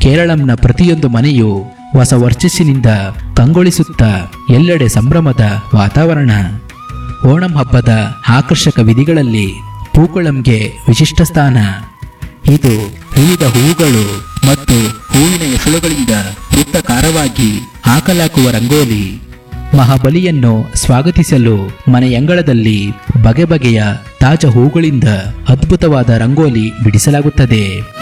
ಕೇರಳಂನ ಪ್ರತಿಯೊಂದು ಮನೆಯು ಹೊಸ ವರ್ಚಸ್ಸಿನಿಂದ ಕಂಗೊಳಿಸುತ್ತಾ ಎಲ್ಲೆಡೆ ಸಂಭ್ರಮದ ವಾತಾವರಣ ಓಣಂ ಹಬ್ಬದ ಆಕರ್ಷಕ ವಿಧಿಗಳಲ್ಲಿ ಪೂಕುಳಂಗೆ ವಿಶಿಷ್ಟ ಸ್ಥಾನ ಇದು ವಿವಿಧ ಹೂವುಗಳು ಮತ್ತು ಹೂವಿನ ಎಸಳುಗಳಿಂದ ವೃತ್ತಾಕಾರವಾಗಿ ಹಾಕಲಾಗುವ ರಂಗೋಲಿ ಮಹಾಬಲಿಯನ್ನು ಸ್ವಾಗತಿಸಲು ಮನೆಯಂಗಳದಲ್ಲಿ ಬಗೆ ಬಗೆಯ ತಾಜಾ ಹೂಗಳಿಂದ ಅದ್ಭುತವಾದ ರಂಗೋಲಿ ಬಿಡಿಸಲಾಗುತ್ತದೆ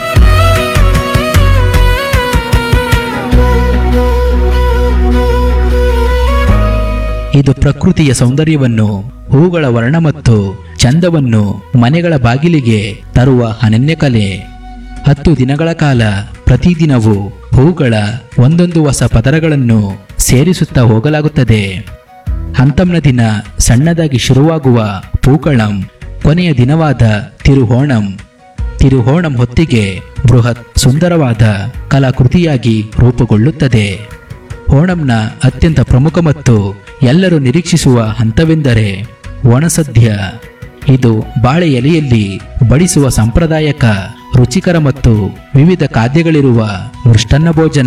ಇದು ಪ್ರಕೃತಿಯ ಸೌಂದರ್ಯವನ್ನು ಹೂಗಳ ವರ್ಣ ಮತ್ತು ಚಂದವನ್ನು ಮನೆಗಳ ಬಾಗಿಲಿಗೆ ತರುವ ಅನನ್ಯ ಕಲೆ ಹತ್ತು ದಿನಗಳ ಕಾಲ ಪ್ರತಿದಿನವೂ ಹೂಗಳ ಒಂದೊಂದು ಹೊಸ ಪದರಗಳನ್ನು ಸೇರಿಸುತ್ತಾ ಹೋಗಲಾಗುತ್ತದೆ ಹಂತಂನ ದಿನ ಸಣ್ಣದಾಗಿ ಶುರುವಾಗುವ ಪೂಕಳಂ ಕೊನೆಯ ದಿನವಾದ ತಿರುಹೋಣಂ ತಿರುಹೋಣಂ ಹೊತ್ತಿಗೆ ಬೃಹತ್ ಸುಂದರವಾದ ಕಲಾಕೃತಿಯಾಗಿ ರೂಪುಗೊಳ್ಳುತ್ತದೆ ಓಣಂನ ಅತ್ಯಂತ ಪ್ರಮುಖ ಮತ್ತು ಎಲ್ಲರೂ ನಿರೀಕ್ಷಿಸುವ ಹಂತವೆಂದರೆ ಒಣಸದ್ಯ ಇದು ಬಾಳೆ ಎಲೆಯಲ್ಲಿ ಬಡಿಸುವ ಸಾಂಪ್ರದಾಯಕ ರುಚಿಕರ ಮತ್ತು ವಿವಿಧ ಖಾದ್ಯಗಳಿರುವ ಮೃಷ್ಟನ್ನ ಭೋಜನ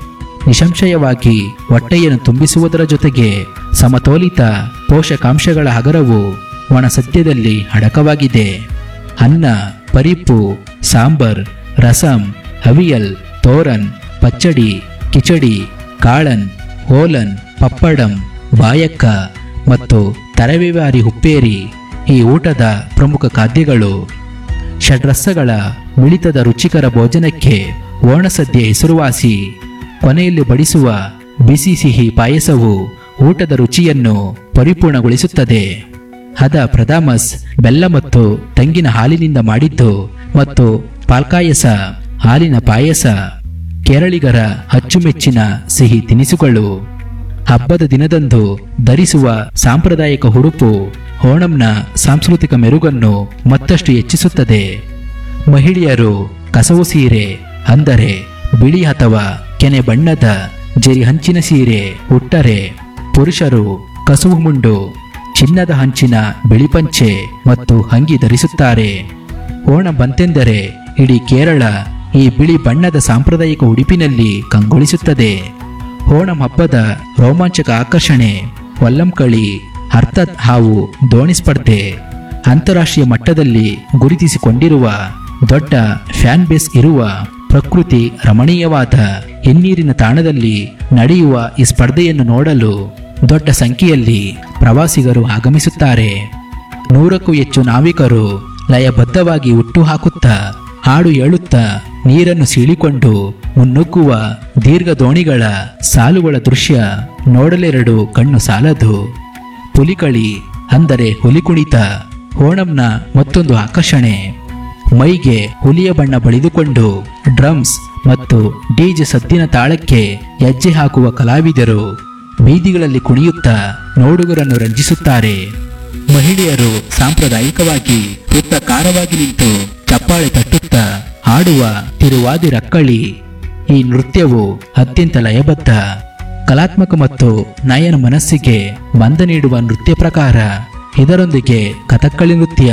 ನಿಸಂಶಯವಾಗಿ ಹೊಟ್ಟೆಯನ್ನು ತುಂಬಿಸುವುದರ ಜೊತೆಗೆ ಸಮತೋಲಿತ ಪೋಷಕಾಂಶಗಳ ಹಗರವು ಒಣಸದ್ಯದಲ್ಲಿ ಅಡಕವಾಗಿದೆ ಅನ್ನ ಪರಿಪ್ಪು ಸಾಂಬಾರ್ ರಸಂ ಅವಿಯಲ್ ತೋರನ್ ಪಚ್ಚಡಿ ಕಿಚಡಿ ಕಾಳನ್ ಓಲನ್ ಪಪ್ಪಡಂ ಬಾಯಕ್ಕ ಮತ್ತು ತರವಿವಾರಿ ಹುಪ್ಪೇರಿ ಈ ಊಟದ ಪ್ರಮುಖ ಖಾದ್ಯಗಳು ಷಡ್ರಸಗಳ ಮಿಳಿತದ ರುಚಿಕರ ಭೋಜನಕ್ಕೆ ಓಣಸದ್ಯ ಹೆಸರುವಾಸಿ ಕೊನೆಯಲ್ಲಿ ಬಡಿಸುವ ಬಿಸಿ ಸಿಹಿ ಪಾಯಸವು ಊಟದ ರುಚಿಯನ್ನು ಪರಿಪೂರ್ಣಗೊಳಿಸುತ್ತದೆ ಹದ ಪ್ರದಾಮಸ್ ಬೆಲ್ಲ ಮತ್ತು ತೆಂಗಿನ ಹಾಲಿನಿಂದ ಮಾಡಿದ್ದು ಮತ್ತು ಪಾಲ್ಕಾಯಸ ಹಾಲಿನ ಪಾಯಸ ಕೇರಳಿಗರ ಅಚ್ಚುಮೆಚ್ಚಿನ ಸಿಹಿ ತಿನಿಸುಗಳು ಹಬ್ಬದ ದಿನದಂದು ಧರಿಸುವ ಸಾಂಪ್ರದಾಯಿಕ ಉಡುಪು ಓಣಂನ ಸಾಂಸ್ಕೃತಿಕ ಮೆರುಗನ್ನು ಮತ್ತಷ್ಟು ಹೆಚ್ಚಿಸುತ್ತದೆ ಮಹಿಳೆಯರು ಕಸವು ಸೀರೆ ಅಂದರೆ ಬಿಳಿ ಅಥವಾ ಕೆನೆ ಬಣ್ಣದ ಜರಿ ಹಂಚಿನ ಸೀರೆ ಉಟ್ಟರೆ ಪುರುಷರು ಕಸುವು ಮುಂಡು ಚಿನ್ನದ ಹಂಚಿನ ಬಿಳಿ ಪಂಚೆ ಮತ್ತು ಅಂಗಿ ಧರಿಸುತ್ತಾರೆ ಓಣಂ ಬಂತೆಂದರೆ ಇಡೀ ಕೇರಳ ಈ ಬಿಳಿ ಬಣ್ಣದ ಸಾಂಪ್ರದಾಯಿಕ ಉಡುಪಿನಲ್ಲಿ ಕಂಗೊಳಿಸುತ್ತದೆ ಓಣಂ ಹಬ್ಬದ ರೋಮಾಂಚಕ ಆಕರ್ಷಣೆ ವಲ್ಲಂಕಳಿ ಅರ್ಥಾತ್ ಹಾವು ದೋಣಿ ಸ್ಪರ್ಧೆ ಅಂತಾರಾಷ್ಟ್ರೀಯ ಮಟ್ಟದಲ್ಲಿ ಗುರುತಿಸಿಕೊಂಡಿರುವ ದೊಡ್ಡ ಫ್ಯಾನ್ ಬೇಸ್ ಇರುವ ಪ್ರಕೃತಿ ರಮಣೀಯವಾದ ಹಿನ್ನೀರಿನ ತಾಣದಲ್ಲಿ ನಡೆಯುವ ಈ ಸ್ಪರ್ಧೆಯನ್ನು ನೋಡಲು ದೊಡ್ಡ ಸಂಖ್ಯೆಯಲ್ಲಿ ಪ್ರವಾಸಿಗರು ಆಗಮಿಸುತ್ತಾರೆ ನೂರಕ್ಕೂ ಹೆಚ್ಚು ನಾವಿಕರು ಲಯಬದ್ಧವಾಗಿ ಹುಟ್ಟುಹಾಕುತ್ತಾ ಹಾಡು ಹೇಳುತ್ತಾ ನೀರನ್ನು ಸೀಳಿಕೊಂಡು ಮುನ್ನುಗ್ಗುವ ದೀರ್ಘ ದೋಣಿಗಳ ಸಾಲುಗಳ ದೃಶ್ಯ ನೋಡಲೆರಡು ಕಣ್ಣು ಸಾಲದು ಪುಲಿಕಳಿ ಅಂದರೆ ಹುಲಿ ಕುಣಿತ ಓಣಂನ ಮತ್ತೊಂದು ಆಕರ್ಷಣೆ ಮೈಗೆ ಹುಲಿಯ ಬಣ್ಣ ಬಳಿದುಕೊಂಡು ಡ್ರಮ್ಸ್ ಮತ್ತು ಡಿಜೆ ಸದ್ದಿನ ತಾಳಕ್ಕೆ ಹೆಜ್ಜೆ ಹಾಕುವ ಕಲಾವಿದರು ಬೀದಿಗಳಲ್ಲಿ ಕುಣಿಯುತ್ತಾ ನೋಡುಗರನ್ನು ರಂಜಿಸುತ್ತಾರೆ ಮಹಿಳೆಯರು ಸಾಂಪ್ರದಾಯಿಕವಾಗಿ ವೃತ್ತಾಕಾರವಾಗಿ ನಿಂತು ಚಪ್ಪಾಳೆ ತಟ್ಟುತ್ತಾ ಹಾಡುವ ತಿರುವಾದಿ ರಕ್ಕಳಿ ಈ ನೃತ್ಯವು ಅತ್ಯಂತ ಲಯಬದ್ಧ ಕಲಾತ್ಮಕ ಮತ್ತು ನಯನ ಮನಸ್ಸಿಗೆ ಮಂದ ನೀಡುವ ನೃತ್ಯ ಪ್ರಕಾರ ಇದರೊಂದಿಗೆ ಕಥಕ್ಕಳಿ ನೃತ್ಯ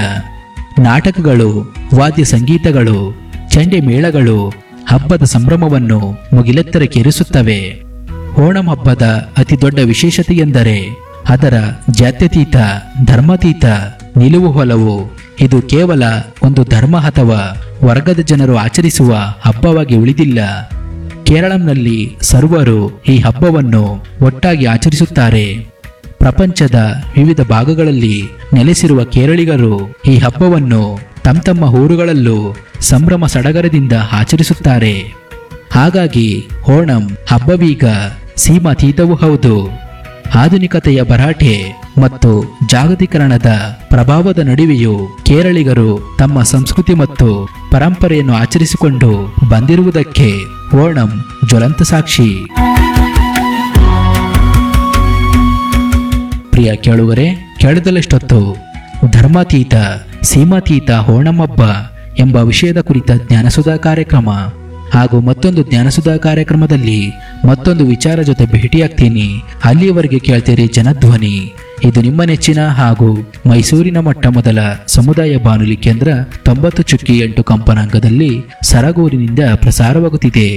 ನಾಟಕಗಳು ವಾದ್ಯ ಸಂಗೀತಗಳು ಚಂಡೆ ಮೇಳಗಳು ಹಬ್ಬದ ಸಂಭ್ರಮವನ್ನು ಮುಗಿಲೆತ್ತರಕ್ಕೇರಿಸುತ್ತವೆ ಓಣಂ ಹಬ್ಬದ ಅತಿ ದೊಡ್ಡ ವಿಶೇಷತೆ ಎಂದರೆ ಅದರ ಜಾತ್ಯತೀತ ಧರ್ಮಾತೀತ ನಿಲುವು ಹೊಲವು ಇದು ಕೇವಲ ಒಂದು ಧರ್ಮ ಅಥವಾ ವರ್ಗದ ಜನರು ಆಚರಿಸುವ ಹಬ್ಬವಾಗಿ ಉಳಿದಿಲ್ಲ ಕೇರಳಂನಲ್ಲಿ ಸರ್ವರು ಈ ಹಬ್ಬವನ್ನು ಒಟ್ಟಾಗಿ ಆಚರಿಸುತ್ತಾರೆ ಪ್ರಪಂಚದ ವಿವಿಧ ಭಾಗಗಳಲ್ಲಿ ನೆಲೆಸಿರುವ ಕೇರಳಿಗರು ಈ ಹಬ್ಬವನ್ನು ತಮ್ಮ ತಮ್ಮ ಊರುಗಳಲ್ಲೂ ಸಂಭ್ರಮ ಸಡಗರದಿಂದ ಆಚರಿಸುತ್ತಾರೆ ಹಾಗಾಗಿ ಓಣಂ ಹಬ್ಬವೀಗ ಸೀಮಾತೀತವೂ ಹೌದು ಆಧುನಿಕತೆಯ ಭರಾಟೆ ಮತ್ತು ಜಾಗತೀಕರಣದ ಪ್ರಭಾವದ ನಡುವೆಯೂ ಕೇರಳಿಗರು ತಮ್ಮ ಸಂಸ್ಕೃತಿ ಮತ್ತು ಪರಂಪರೆಯನ್ನು ಆಚರಿಸಿಕೊಂಡು ಬಂದಿರುವುದಕ್ಕೆ ಓಣಂ ಜ್ವಲಂತ ಸಾಕ್ಷಿ ಪ್ರಿಯ ಕೇಳುವರೆ ಕೇಳದಲ್ಲಷ್ಟೊತ್ತು ಧರ್ಮಾತೀತ ಸೀಮಾತೀತ ಓಣಂ ಹಬ್ಬ ಎಂಬ ವಿಷಯದ ಕುರಿತ ಜ್ಞಾನಸುಧಾ ಕಾರ್ಯಕ್ರಮ ಹಾಗೂ ಮತ್ತೊಂದು ಜ್ಞಾನಸುಧಾ ಕಾರ್ಯಕ್ರಮದಲ್ಲಿ ಮತ್ತೊಂದು ವಿಚಾರ ಜೊತೆ ಭೇಟಿಯಾಗ್ತೀನಿ ಅಲ್ಲಿಯವರೆಗೆ ಕೇಳ್ತೀರಿ ಜನಧ್ವನಿ ಇದು ನಿಮ್ಮ ನೆಚ್ಚಿನ ಹಾಗೂ ಮೈಸೂರಿನ ಮೊಟ್ಟ ಮೊದಲ ಸಮುದಾಯ ಬಾನುಲಿ ಕೇಂದ್ರ ತೊಂಬತ್ತು ಚುಕ್ಕಿ ಎಂಟು ಕಂಪನಾಂಕದಲ್ಲಿ ಸರಗೂರಿನಿಂದ ಪ್ರಸಾರವಾಗುತ್ತಿದೆ